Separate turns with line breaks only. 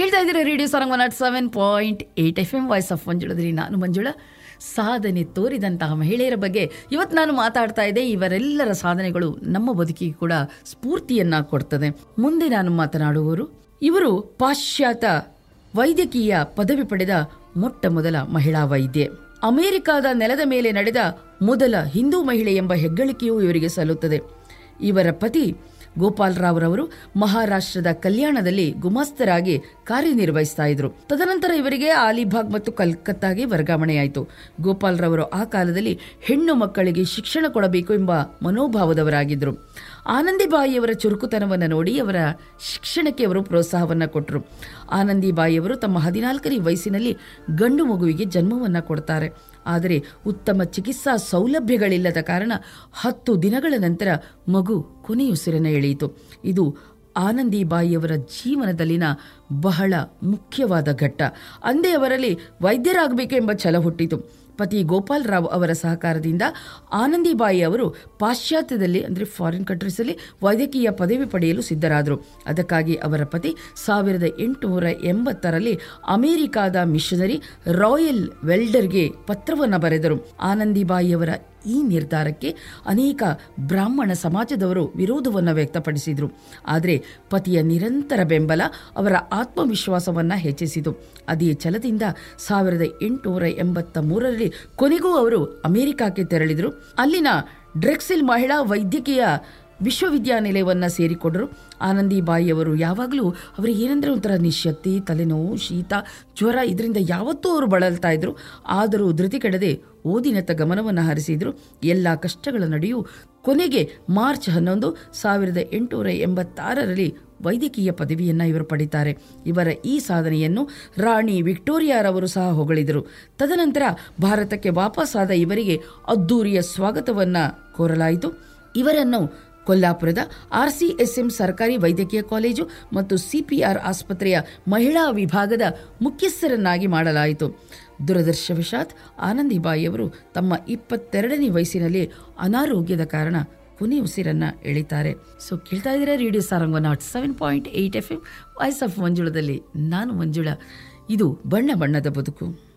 ಕೇಳ್ತಾ ಇದ್ದೀರಾ radio Sarang one nought seven point eight F M voice of ಮಂಜುಳದ್ರಿ ನಾನು ಮಂಜುಳ ಸಾಧನೆ ತೋರಿದಂತಹ ಮಹಿಳೆಯರ ಬಗ್ಗೆ ಇವತ್ತು ನಾನು ಮಾತಾಡ್ತಾ ಇದ್ದೆ ಇವರೆಲ್ಲರ ಸಾಧನೆಗಳು ನಮ್ಮ ಬದುಕಿಗೆ ಕೂಡ ಸ್ಫೂರ್ತಿಯನ್ನ ಕೊಡ್ತದೆ ಮುಂದೆ ನಾನು ಮಾತನಾಡುವವರು ಇವರು ಪಾಶ್ಚಾತ್ಯ ವೈದ್ಯಕೀಯ ಪದವಿ ಪಡೆದ ಮೊಟ್ಟ ಮೊದಲ ಮಹಿಳಾ ವೈದ್ಯೆ ಅಮೆರಿಕಾದ ನೆಲದ ಮೇಲೆ ನಡೆದ ಮೊದಲ ಹಿಂದೂ ಮಹಿಳೆ ಎಂಬ ಹೆಗ್ಗಳಿಕೆಯೂ ಇವರಿಗೆ ಸಲ್ಲುತ್ತದೆ ಇವರ ಪತಿ ಗೋಪಾಲ್ ರಾವ್ ರವರು ಮಹಾರಾಷ್ಟ್ರದ ಕಲ್ಯಾಣದಲ್ಲಿ ಗುಮಾಸ್ತರಾಗಿ ಕಾರ್ಯನಿರ್ವಹಿಸ್ತಾ ಇದ್ರು ತದನಂತರ ಇವರಿಗೆ ಅಲಿಬಾಗ್ ಮತ್ತು ಕಲ್ಕತ್ತಾಗೆ ವರ್ಗಾವಣೆಯಾಯಿತು ಗೋಪಾಲ್ ರವರು ಆ ಕಾಲದಲ್ಲಿ ಹೆಣ್ಣು ಮಕ್ಕಳಿಗೆ ಶಿಕ್ಷಣ ಕೊಡಬೇಕು ಎಂಬ ಮನೋಭಾವದವರಾಗಿದ್ದರು ಆನಂದಿಬಾಯಿಯವರ ಚುರುಕುತನವನ್ನು ನೋಡಿ ಅವರ ಶಿಕ್ಷಣಕ್ಕೆ ಅವರು ಪ್ರೋತ್ಸಾಹವನ್ನು ಕೊಟ್ಟರು ಆನಂದಿಬಾಯಿಯವರು ತಮ್ಮ ಹದಿನಾಲ್ಕನೇ ವಯಸ್ಸಿನಲ್ಲಿ ಗಂಡು ಮಗುವಿಗೆ ಜನ್ಮವನ್ನು ಕೊಡ್ತಾರೆ ಆದರೆ ಉತ್ತಮ ಚಿಕಿತ್ಸಾ ಸೌಲಭ್ಯಗಳಿಲ್ಲದ ಕಾರಣ ಹತ್ತು ದಿನಗಳ ನಂತರ ಮಗು ಕೊನೆಯುಸಿರನ್ನು ಎಳೆಯಿತು ಇದು ಆನಂದಿಬಾಯಿಯವರ ಜೀವನದಲ್ಲಿನ ಬಹಳ ಮುಖ್ಯವಾದ ಘಟ್ಟ ಅಂದೇ ಅವರಲ್ಲಿ ವೈದ್ಯರಾಗಬೇಕು ಎಂಬ ಛಲ ಹುಟ್ಟಿತು ಪತಿ ಗೋಪಾಲ್ ರಾವ್ ಅವರ ಸಹಕಾರದಿಂದ ಆನಂದಿಬಾಯಿ ಅವರು ಪಾಶ್ಚಾತ್ಯದಲ್ಲಿ ಅಂದರೆ ಫಾರಿನ್ ಕಂಟ್ರೀಸಲ್ಲಿ ವೈದ್ಯಕೀಯ ಪದವಿ ಪಡೆಯಲು ಸಿದ್ಧರಾದರು ಅದಕ್ಕಾಗಿ ಅವರ ಪತಿ ಸಾವಿರದ ಎಂಟುನೂರ ಎಂಬತ್ತರಲ್ಲಿ ಅಮೆರಿಕಾದ ಮಿಷನರಿ ರಾಯಲ್ ವೆಲ್ಡರ್ಗೆ ಪತ್ರವನ್ನು ಬರೆದರು ಆನಂದಿಬಾಯಿಯವರ ಈ ನಿರ್ಧಾರಕ್ಕೆ ಅನೇಕ ಬ್ರಾಹ್ಮಣ ಸಮಾಜದವರು ವಿರೋಧವನ್ನು ವ್ಯಕ್ತಪಡಿಸಿದರು ಆದರೆ ಪತಿಯ ನಿರಂತರ ಬೆಂಬಲ ಅವರ ಆತ್ಮವಿಶ್ವಾಸವನ್ನು ಹೆಚ್ಚಿಸಿತು ಅದೇ ಛಲದಿಂದ ಸಾವಿರದ ಎಂಟುನೂರ ಎಂಬತ್ತ ಮೂರರಲ್ಲಿ ಕೊನೆಗೂ ಅವರು ಅಮೆರಿಕಕ್ಕೆ ತೆರಳಿದರು ಅಲ್ಲಿನ ಡ್ರೆಕ್ಸಿಲ್ ಮಹಿಳಾ ವೈದ್ಯಕೀಯ ವಿಶ್ವವಿದ್ಯಾನಿಲಯವನ್ನು ಸೇರಿಕೊಂಡರು ಆನಂದಿಬಾಯಿಯವರು ಯಾವಾಗಲೂ ಅವರಿಗೆ ಏನಂದ್ರೆ ಒಂಥರ ನಿಶಕ್ತಿ ತಲೆನೋವು ಶೀತ ಜ್ವರ ಇದರಿಂದ ಯಾವತ್ತೂ ಅವರು ಬಳಲ್ತಾ ಇದ್ರು ಆದರೂ ಧೃತಿ ಕೆಡದೆ ಓದಿನತ್ತ ಗಮನವನ್ನು ಹರಿಸಿದ್ರು ಎಲ್ಲ ಕಷ್ಟಗಳ ನಡುವೆಯೂ ಕೊನೆಗೆ ಮಾರ್ಚ್ ಹನ್ನೊಂದು ಸಾವಿರದ ಎಂಟುನೂರ ಎಂಬತ್ತಾರರಲ್ಲಿ ವೈದ್ಯಕೀಯ ಪದವಿಯನ್ನು ಇವರು ಪಡಿತಾರೆ ಇವರ ಈ ಸಾಧನೆಯನ್ನು ರಾಣಿ ವಿಕ್ಟೋರಿಯಾರವರು ಸಹ ಹೊಗಳಿದರು ತದನಂತರ ಭಾರತಕ್ಕೆ ವಾಪಸ್ಸಾದ ಇವರಿಗೆ ಅದ್ದೂರಿಯ ಸ್ವಾಗತವನ್ನು ಕೋರಲಾಯಿತು ಇವರನ್ನು ಕೊಲ್ಲಾಪುರದ ಆರ್ಸಿಎಸ್ಎಂ ಸರ್ಕಾರಿ ವೈದ್ಯಕೀಯ ಕಾಲೇಜು ಮತ್ತು ಸಿಪಿಆರ್ ಆಸ್ಪತ್ರೆಯ ಮಹಿಳಾ ವಿಭಾಗದ ಮುಖ್ಯಸ್ಥರನ್ನಾಗಿ ಮಾಡಲಾಯಿತು ದುರದರ್ಶವಶಾತ್ ಆನಂದಿಬಾಯಿಯವರು ತಮ್ಮ ಇಪ್ಪತ್ತೆರಡನೇ ವಯಸ್ಸಿನಲ್ಲಿ ಅನಾರೋಗ್ಯದ ಕಾರಣ ಕೊನೆ ಉಸಿರನ್ನ ಎಳಿತಾರೆ ಸೊ ಕೇಳ್ತಾ ಇದ್ದೀರಾ radio Sarang nought seven point eight F M voice of ಮಂಜುಳದಲ್ಲಿ ನಾನು ಮಂಜುಳ ಇದು ಬಣ್ಣ ಬಣ್ಣದ ಬದುಕು